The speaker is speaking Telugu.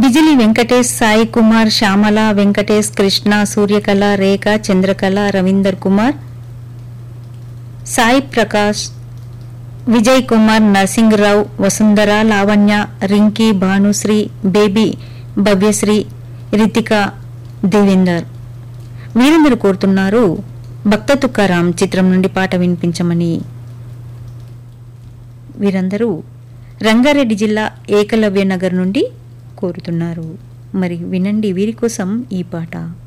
బిజిలి వెంకటేష్ సాయి కుమార్ శ్యామల వెంకటేష్ కృష్ణ సూర్యకళ రేఖ చంద్రకళ రవీందర్ కుమార్ సాయి ప్రకాష్ విజయ్ కుమార్ నరసింగరావు వసుంధర లావణ్య రింకీ భానుశ్రీ బేబీ భవ్యశ్రీ రితిక దేవేందర్ వీరందరూ కోరుతున్నారు భక్త తుకారాం చిత్రం నుండి పాట వినిపించమని వీరందరూ రంగారెడ్డి జిల్లా ఏకలవ్య నగర్ నుండి కోరుతున్నారు మరి వినండి వీరి కోసం ఈ పాట